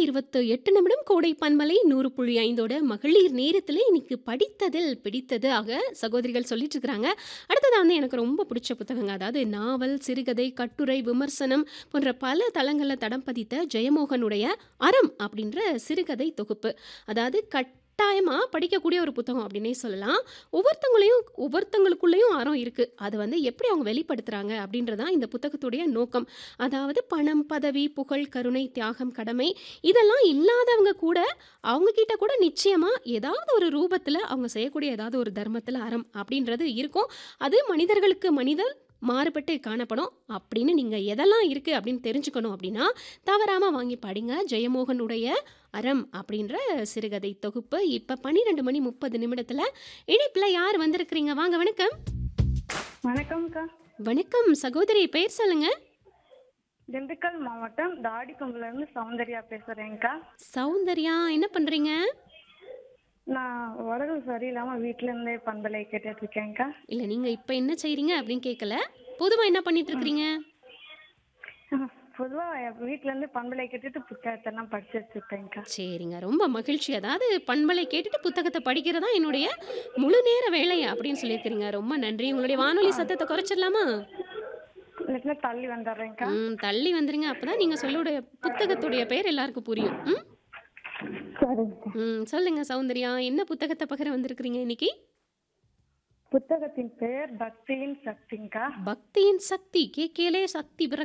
28 நிமிடம் கோடை பன்மலை 100.5ஓட மகளிர் நேரத்தில இன்னைக்கு படித்ததில் பிடித்தது ஆக சகோதரிகள் சொல்லிட்டு இருக்கிறாங்க. அடுத்ததா வந்து எனக்கு ரொம்ப பிடிச்ச புத்தகங்க. அதாவது நாவல், சிறுகதை, கட்டுரை, விமர்சனம் போன்ற பல தளங்கள்ல தடம் பதித்த ஜெயமோகனுடைய "அறம்" அப்படின்ற சிறுகதை தொகுப்பு. அதாவது கட்டாயமா படிக்கக்கூடிய ஒரு புத்தகம் அப்படின்னே சொல்லலாம். ஒவ்வொருத்தவங்களையும் ஒவ்வொருத்தங்களுக்குள்ளேயும் அறம் இருக்கு. அது வந்து எப்படி அவங்க வெளிப்படுத்துறாங்க அப்படின்றது தான் இந்த புத்தகத்துடைய நோக்கம். அதாவது பணம், பதவி, புகழ், கருணை, தியாகம், கடமை இதெல்லாம் இல்லாதவங்க கூட அவங்க கிட்ட கூட நிச்சயமா ஏதாவது ஒரு ரூபத்தில அவங்க செய்யக்கூடிய ஏதாவது ஒரு தர்மத்தில அறம் அப்படின்றது இருக்கும். அது மனிதர்களுக்கு மனிதர் மாறுபட்டு காணப்படும். அப்படின்னு நீங்க எதெல்லாம் இருக்கு அப்படின்னு தெரிஞ்சுக்கணும் அப்படின்னா, தவறாம வாங்கி படிங்க. ஜெயமோகனுடைய "அறம்" அப்படின்ற சிறுகதை தொகுப்பு. இப்ப 12 மணி 30 நிமிடத்தில இணைப்பில யார் வந்திருக்கிறீங்க? வாங்க வணக்கம். வணக்கம்க்கா. வணக்கம் சகோதரி பெயர் சொல்லுங்க. திண்டுக்கல் மாவட்டம் தாடிக்கொம்புலேருந்து சௌந்தர்யா பேசுறேன்க்கா. சௌந்தர்யா என்ன பண்றீங்க? நான் உடல் சரியில்லாம வீட்ல இருந்தே பண்பலை கேட்டுட்டு இருக்கேன்க்கா. இல்ல நீங்க இப்ப என்ன செய்றீங்க அப்படின்னு கேட்கல. பொதுவா என்ன பண்ணிட்டு இருக்கிறீங்க? பொதுவா வீட்ல இருந்து பண்பலை கேட்டுட்டு புத்தகத்தெல்லாம் படிச்சுட்டு இருப்பேன்க்கா. சரிங்க. ரொம்ப மகிழ்ச்சி. அதாவது பண்பலை கேட்டுட்டு புத்தகத்த படிக்கிறது தான் என்னுடைய முழு நேர வேலை அப்படின்னு சொல்லியிருக்கிறீங்க. ரொம்ப நன்றி. உங்களுடைய வானொலி சத்தத்த குறைச்சிடலாமா? இல்லாட்டினா தள்ளி வந்துடுறேன்க்கா. ம். தள்ளி வந்துருங்க. அப்பதான் நீங்க சொல்லுடைய புத்தகத்துடைய பெயர் எல்லாருக்கும் புரியும். ம். சரிங்கக்கா. ம். சொல்லுங்க சௌந்தர்யா. என்ன புத்தகத்த பகிர வந்திருக்கிறீங்க இன்னைக்கு? புத்தகத்தின் பெயர் பக்தியின் சக்திங்க்கா. பக்தியின் சக்தி. கேட்கையிலே சக்தி பிறக்க